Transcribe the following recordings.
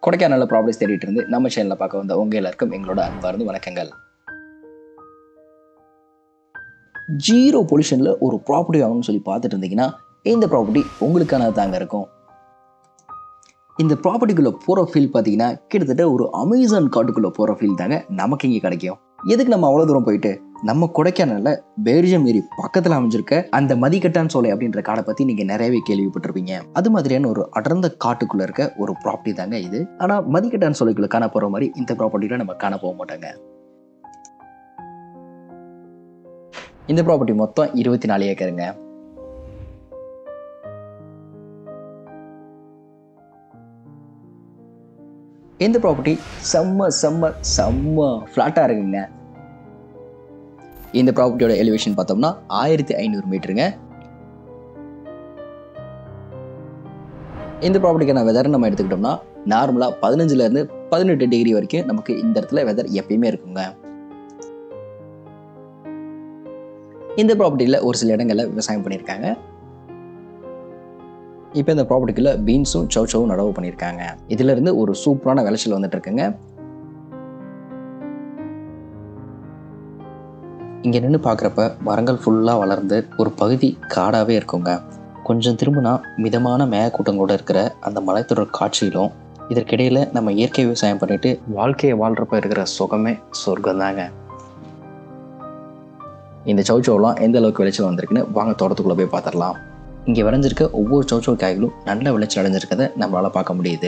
கொடைக்கானலில் ப்ராப்பர்ட்டிஸ் தேடிட்டு இருந்து நம்ம சேனலில் பார்க்க வந்த உங்கள் எல்லாருக்கும் எங்களோட அன்பார்ந்து வணக்கங்கள் ஜீரோ பொல்யூஷனில் ஒரு ப்ராப்பர்ட்டி வாங்கணும்னு சொல்லி பார்த்துட்டு இருந்தீங்கன்னா இந்த ப்ராப்பர்ட்டி உங்களுக்கானது தாங்க இருக்கும் இந்த ப்ராப்பர்ட்டிக்குள்ளே போகிற ஃபீல் பார்த்தீங்கன்னா கிட்டத்தட்ட ஒரு அமேசான் காட்டுக்குள்ளே போகிற ஃபீல் தாங்க நமக்கு இங்கே கிடைக்கும் எதுக்கு நம்ம அவ்வளோ தூரம் போயிட்டு நம்ம கொடைக்கானலில் பேரிஜம் ஏரி பக்கத்தில் அமைஞ்சிருக்க அந்த மதிக்கட்டான் சோலை அப்படின்ற காடை பற்றி நீங்கள் நிறையவே கேள்விப்பட்டிருப்பீங்க அது மாதிரியான ஒரு அடர்ந்த காட்டுக்குள்ளே இருக்க ஒரு ப்ராப்பர்ட்டி தாங்க இது ஆனால் மதிக்கட்டான் சோலைக்குள்ளே காண போகிற மாதிரி இந்த ப்ராப்பர்ட்டியில் நம்ம காண போக மாட்டாங்க இந்த ப்ராப்பர்ட்டி மொத்தம் இருபத்தி நாலு ஏக்கருங்க இந்த ப்ராப்பர்ட்டி செம்ம செம்ம செம்ம ஃப்ளாட்டாக இருக்குங்க இந்த ப்ராப்பர்ட்டியோட எலிவேஷன் பார்த்தோம்னா ஆயிரத்தி ஐநூறு மீட்டருங்க இந்த ப்ராப்பர்ட்டிக்கான வெதர் நம்ம எடுத்துக்கிட்டோம்னா நார்மலாக பதினஞ்சுலேருந்து பதினெட்டு டிகிரி வரைக்கும் நமக்கு இந்த இடத்துல வெதர் எப்பயுமே இருக்குங்க இந்த ப்ராப்பர்ட்டியில் ஒரு சில இடங்களில் விவசாயம் பண்ணியிருக்காங்க இப்போ இந்த ப்ராப்பர்ட்டிக்குள்ள பீன்ஸும் சௌச்சவும் நடவு பண்ணியிருக்காங்க இதுல இருந்து ஒரு சூப்பரான விளைச்சல் வந்துட்டு இருக்குங்க இங்கே நின்று பார்க்குறப்ப மரங்கள் ஃபுல்லாக வளர்ந்து ஒரு பகுதி காடாகவே இருக்குங்க கொஞ்சம் திரும்பினா மிதமான மேகக்கூட்டம் கூட இருக்கிற அந்த மலைத்தொடர் காட்சியிலும் இதற்கிடையில் நம்ம இயற்கை விவசாயம் பண்ணிட்டு வாழ்க்கையை வாழ்கிறப்ப இருக்கிற சுகமே சொர்க்கம் தாங்க இந்த சௌச்சோலாம் எந்த அளவுக்கு விளைச்சல் வந்திருக்குன்னு வாங்க தோட்டத்துக்குள்ளே போய் பார்த்துடலாம் இங்கே வரைஞ்சிருக்க ஒவ்வொரு சௌச்சோ காய்களும் நல்ல விளைச்சல் அடைஞ்சிருக்கதை நம்மளால் பார்க்க முடியுது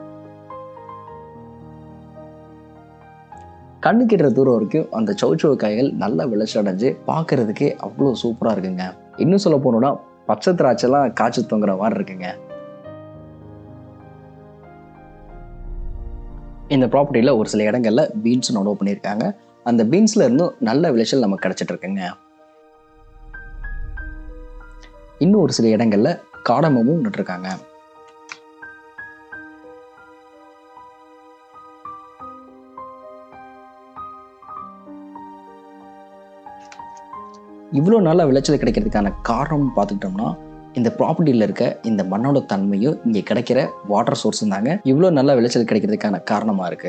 கண்ணு கிட்டுற தூரம் வரைக்கும் அந்த சௌச்சோ காய்கள் நல்ல விளைச்சல் அடைஞ்சு பார்க்கறதுக்கே அவ்வளோ சூப்பராக இருக்குங்க இன்னும் சொல்ல போனோம்னா பச்சை திராட்சைலாம் காய்ச்சி தொங்குற மாதிரி இருக்குங்க இந்த ப்ராப்பர்ட்டியில் ஒரு சில இடங்கள்ல பீன்ஸ் நடவு பண்ணியிருக்காங்க அந்த பீன்ஸ்ல இருந்தும் நல்ல விளைச்சல் நமக்கு கிடைச்சிட்டு இருக்குங்க இன்னும் ஒரு சில இடங்கள்ல காடமமும் நட்டுருக்காங்க இவ்வளோ நல்ல விளைச்சல் கிடைக்கிறதுக்கான காரணம் பார்த்துக்கிட்டோம்னா இந்த ப்ராப்பர்ட்டியில் இருக்க இந்த மண்ணோட தன்மையும் இங்கே கிடைக்கிற வாட்டர் சோர்ஸும் தாங்க இவ்வளோ நல்ல விளைச்சல் கிடைக்கிறதுக்கான காரணமாக இருக்கு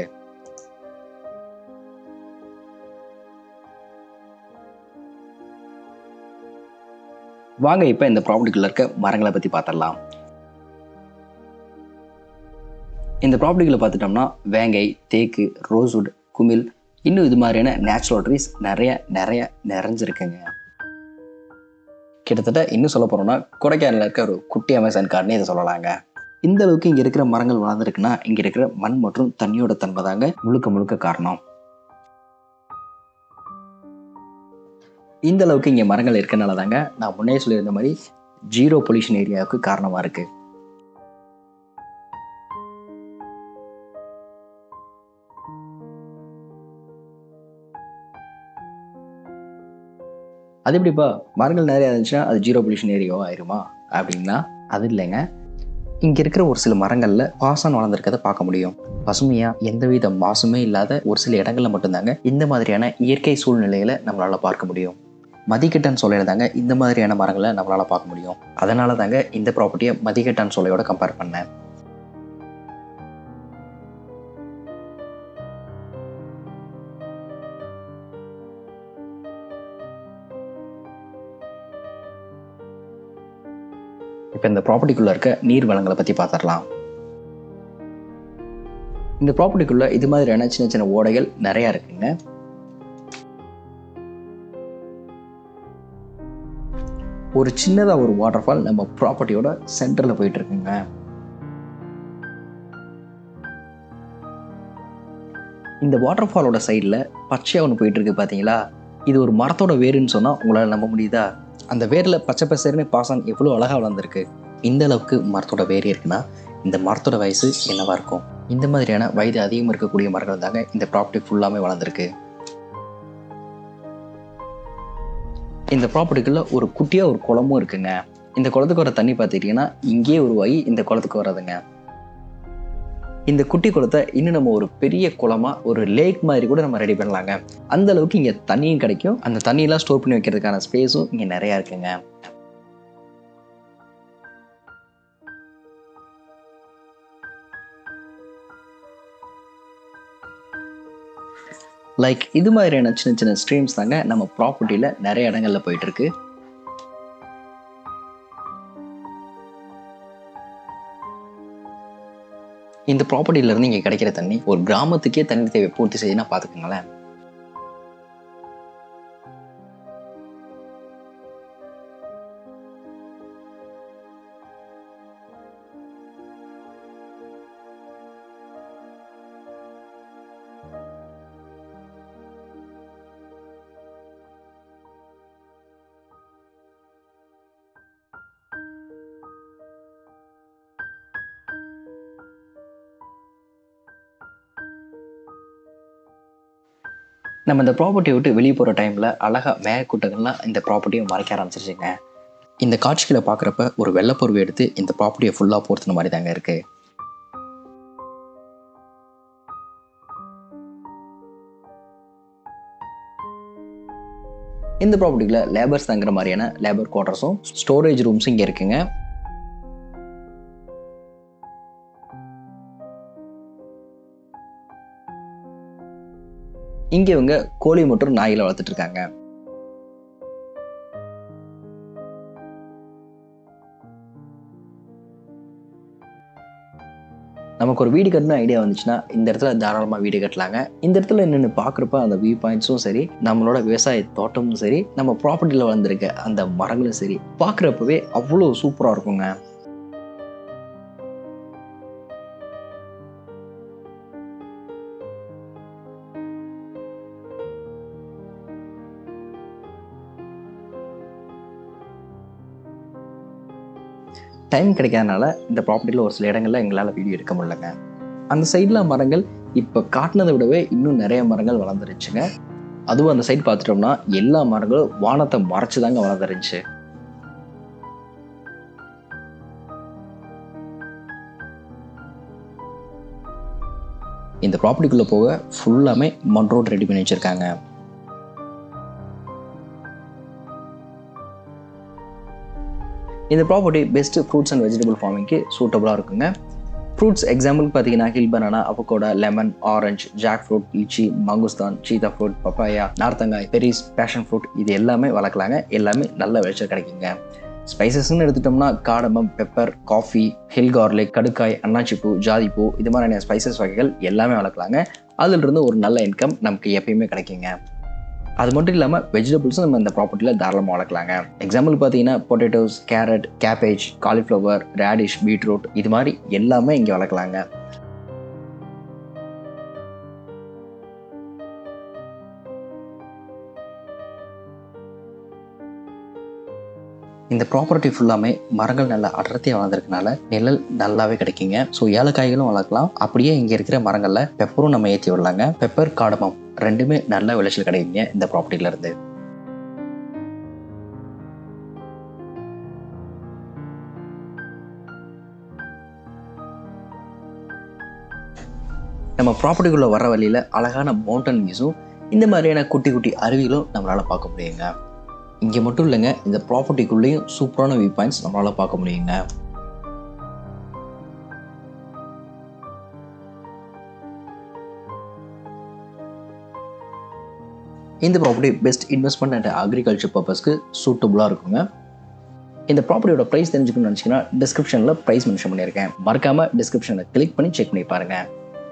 வாங்க இப்போ இந்த ப்ராப்பர்ட்டிக்குள்ள இருக்க மரங்களை பற்றி பார்த்துடலாம் இந்த ப்ராப்பர்ட்டிகளை பார்த்துட்டோம்னா வேங்கை தேக்கு ரோஸ்வுட் குமிழ் இன்னும் இது மாதிரியான நேச்சுரல் ட்ரீஸ் நிறைய நிறைய நிறைஞ்சிருக்குங்க கிட்டத்தட்ட இன்னும் சொல்ல போனோம்னா கொடைக்கானலில் இருக்க ஒரு குட்டி அமேசான் கார்டுன்னு இதை சொல்லலாங்க இந்த அளவுக்கு இங்கே இருக்கிற மரங்கள் வளர்ந்துருக்குன்னா இங்கே இருக்கிற மண் மற்றும் தண்ணியோட தன்மை தாங்க முழுக்க முழுக்க காரணம் இந்த அளவுக்கு இங்கே மரங்கள் இருக்கனால தாங்க நான் முன்னே சொல்லியிருந்த மாதிரி ஜீரோ பொல்யூஷன் ஏரியாவுக்கு காரணமாக இருக்குது அது எப்படிப்பா மரங்கள் நிறையா இருந்துச்சுன்னா அது ஜீரோ பொல்யூஷன் ஏரியாவா ஆயிருமா அப்படின்னா அது இல்லைங்க இங்கே இருக்கிற ஒரு சில மரங்களில் பாசம் வளர்ந்துருக்கதை பார்க்க முடியும் பசுமையாக எந்தவித மாசுமே இல்லாத ஒரு சில இடங்களில் மட்டும்தாங்க இந்த மாதிரியான இயற்கை சூழ்நிலைகளை நம்மளால் பார்க்க முடியும் மதிக்கட்டான் சோலையில் தாங்க இந்த மாதிரியான மரங்களை நம்மளால் பார்க்க முடியும் அதனால தாங்க இந்த ப்ராப்பர்ட்டியை மதிக்கட்டான் சோலையோட கம்பேர் பண்ணேன் இப்போ இந்த ப்ராப்பர்ட்டிக்குள்ளே இருக்க நீர் வளங்களை பற்றி பார்த்துடலாம் இந்த ப்ராப்பர்ட்டிக்குள்ளே இது மாதிரியான சின்ன சின்ன ஓடைகள் நிறையா இருக்குங்க ஒரு சின்னதாக ஒரு வாட்டர் ஃபால் நம்ம ப்ராப்பர்ட்டியோட சென்டரில் போயிட்டு இருக்குங்க இந்த வாட்டர் ஃபாலோட சைடில் பச்சையாக ஒன்று போயிட்டு இருக்கு பார்த்தீங்களா இது ஒரு மரத்தோட வேருன்னு சொன்னால் உங்களால் நம்ப முடியுதா அந்த வேரில் பச்சை பசேர்னு பாசம் எவ்வளோ அழகாக வளர்ந்துருக்கு இந்த அளவுக்கு மரத்தோட வேர் இருக்குன்னா இந்த மரத்தோட வயசு என்னவா இருக்கும் இந்த மாதிரியான வயது அதிகம் இருக்கக்கூடிய மரங்கள் தாங்க இந்த ப்ராப்பர்ட்டி ஃபுல்லாமே வளர்ந்துருக்கு இந்த ப்ராப்பர்ட்டிக்குள்ள ஒரு குட்டியாக ஒரு குளமும் இருக்குங்க இந்த குளத்துக்கு வர தண்ணி பார்த்துக்கிட்டிங்கன்னா இங்கேயே உருவாகி இந்த குளத்துக்கு வராதுங்க இந்த குட்டி குளத்தை இன்னும் நம்ம ஒரு பெரிய குளமா ஒரு லேக் மாதிரி கூட நம்ம ரெடி பண்ணலாங்க அந்த அளவுக்கு இங்கே தண்ணியும் கிடைக்கும் அந்த தண்ணியெல்லாம் ஸ்டோர் பண்ணி வைக்கிறதுக்கான ஸ்பேஸும் இங்கே நிறையா இருக்குங்க லைக் இது மாதிரியான சின்ன சின்ன ஸ்ட்ரீம்ஸ் தாங்க நம்ம ப்ராப்பர்ட்டியில் நிறைய இடங்கள்ல போயிட்டு இருக்கு இந்த ப்ராப்பர்ட்டில இருந்து இங்கே கிடைக்கிற தண்ணி ஒரு கிராமத்துக்கே தண்ணி தேவை பூர்த்தி செய்யணும் பார்த்துக்கோங்களேன் நம்ம இந்த ப்ராப்பர்ட்டியை விட்டு வெளியே போகிற டைமில் அழகாக மேகக்கூட்டங்கள்லாம் இந்த ப்ராப்பர்ட்டியை மறைக்க ஆரம்பிச்சிருச்சுங்க இந்த காட்சிகளை பார்க்குறப்ப ஒரு வெள்ளப்பொருவை எடுத்து இந்த ப்ராப்பர்ட்டியை ஃபுல்லாக போர்த்துன மாதிரி தாங்க இருக்குது இந்த ப்ராப்பர்ட்டியில் லேபர்ஸ் தங்குற மாதிரியான லேபர் குவார்டர்ஸும் ஸ்டோரேஜ் ரூம்ஸும் இங்கே இருக்குங்க இங்கே இவங்க கோழி மற்றும் நாய்களை வளர்த்துட்டு இருக்காங்க நமக்கு ஒரு வீடு கட்டணும் ஐடியா வந்துச்சுன்னா இந்த இடத்துல தாராளமாக வீடு கட்டலாங்க இந்த இடத்துல நின்று பார்க்குறப்ப அந்த வியூ பாயிண்ட்ஸும் சரி நம்மளோட விவசாய தோட்டமும் சரி நம்ம ப்ராப்பர்ட்டியில் வளர்ந்துருக்க அந்த மரங்களும் சரி பார்க்குறப்பவே அவ்வளோ சூப்பராக இருக்குங்க டைம் கிடைக்காதனால இந்த ப்ராப்பர்ட்டியில் ஒரு சில இடங்கள்ல எங்களால் வீடியோ எடுக்க முடியலங்க அந்த சைடில் மரங்கள் இப்போ காட்டினதை விடவே இன்னும் நிறைய மரங்கள் வளர்ந்துருச்சுங்க அதுவும் அந்த சைடு பார்த்துட்டோம்னா எல்லா மரங்களும் வானத்தை மறைச்சு தாங்க வளர்ந்துருந்துச்சு இந்த ப்ராப்பர்ட்டிக்குள்ளே போக ஃபுல்லாமே மண் ரோட் ரெடி பண்ணி வச்சுருக்காங்க இந்த property best fruits and vegetable ஃபார்மிங்க்கு சூட்டபுளாக இருக்குங்க ஃப்ரூட்ஸ் எக்ஸாம்பிள் பார்த்தீங்கன்னா hill banana avocado lemon orange jackfruit lychee மங்குஸ்தான் சீதா ஃப்ரூட் பப்பாயா நார்த்தங்காய் பெரிஸ் பேஷன் ஃப்ரூட் இது எல்லாமே வளர்க்கலாங்க எல்லாமே நல்ல விளைச்சல் கிடைக்குங்க ஸ்பைசஸ்ன்னு எடுத்துட்டோம்னா cardamom pepper coffee hill garlic கடுக்காய் அன்னாச்சிப்பூ ஜாதிப்பூ இது மாதிரியான ஸ்பைசஸ் வகைகள் எல்லாமே வளர்க்கலாங்க அதிலிருந்து ஒரு நல்ல இன்கம் நமக்கு எப்பயுமே கிடைக்குங்க அது மட்டும் இல்லாமல் வெஜிடபிள்ஸும் நம்ம இந்த ப்ராப்பர்ட்டியில் தாராளமாக வளர்க்கலாங்க எக்ஸாம்பிள் பார்த்தீங்கன்னா potatoes carrot cabbage cauliflower radish beetroot இது மாதிரி எல்லாமே இங்கே வளர்க்கலாங்க இந்த ப்ராப்பர்ட்டி ஃபுல்லாமே மரங்கள் நல்லா அடர்த்தியாக வளர்ந்துருக்கனால நிழல் நல்லாவே கிடைக்குங்க ஸோ ஏலக்காய்களும் வளர்க்கலாம் அப்படியே இங்கே இருக்கிற மரங்களில் பெப்பரும் நம்ம ஏற்றி விடலாங்க பெப்பர் காடமம் ரெண்டுமே நல்ல விளைச்சல் கிடைக்குங்க இந்த ப்ராப்பர்ட்டில இருந்து நம்ம ப்ராப்பர்ட்டிக்குள்ளே வர வழியில் அழகான மவுண்டன் வியூஸும் இந்த மாதிரியான குட்டி குட்டி அருவிகளும் நம்மளால் பார்க்க முடியுங்க இங்கே மட்டும் இல்லைங்க இந்த ப்ராப்பர்ட்டிக்குள்ளேயும் சூப்பரான வியூ பாயிண்ட்ஸ் நம்மளால் பார்க்க முடியுங்க இந்த property best investment and agriculture பர்பஸ்க்கு சூட்டபுளாக இருக்குங்க இந்த ப்ராப்பர்ட்டியோட ப்ரைஸ் தெரிஞ்சுக்கணும்னு நினச்சிங்கன்னா டிஸ்கிரிப்ஷனில் ப்ரைஸ் மென்ஷன் பண்ணியிருக்கேன் மறக்காமல் டிஸ்கிரிப்ஷனை கிளிக் பண்ணி செக் பண்ணி பாருங்கள்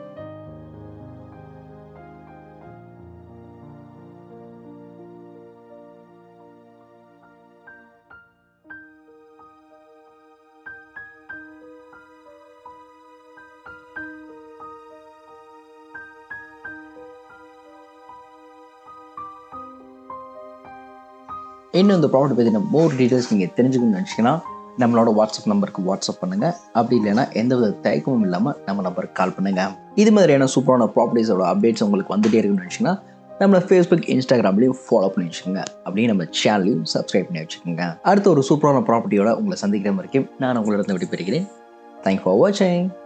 இன்னும் இந்த ப்ராடக்ட் பற்றின மோர் டீட்டெயில்ஸ் நீங்கள் தெரிஞ்சுக்கணும்னு நினச்சிங்கன்னா நம்மளோட வாட்ஸ்அப் நம்பருக்கு வாட்ஸ்அப் பண்ணுங்கள் அப்படி இல்லைன்னா எந்த வித தயக்கமும் இல்லாமல் நம்ம நம்பருக்கு கால் பண்ணுங்கள் இது மாதிரியான சூப்பரான ப்ராப்பர்ட்டிஸோட அப்டேட்ஸ் உங்களுக்கு வந்துட்டே இருக்குன்னு நினச்சிங்கன்னா நம்மளை ஃபேஸ்புக் இன்ஸ்டாகிராம்லையும் ஃபாலோ பண்ணி வச்சுக்கோங்க அப்படியே நம்ம சேனலையும் சப்ஸ்கிரைப் பண்ணி வச்சுக்கோங்க அடுத்த ஒரு சூப்பரான ப்ராப்பர்ட்டியோட உங்களை சந்திக்கிற வரைக்கும் நான் உங்களிடம் விட்டு பெறுகிறேன் தேங்க் ஃபார் வாட்சிங்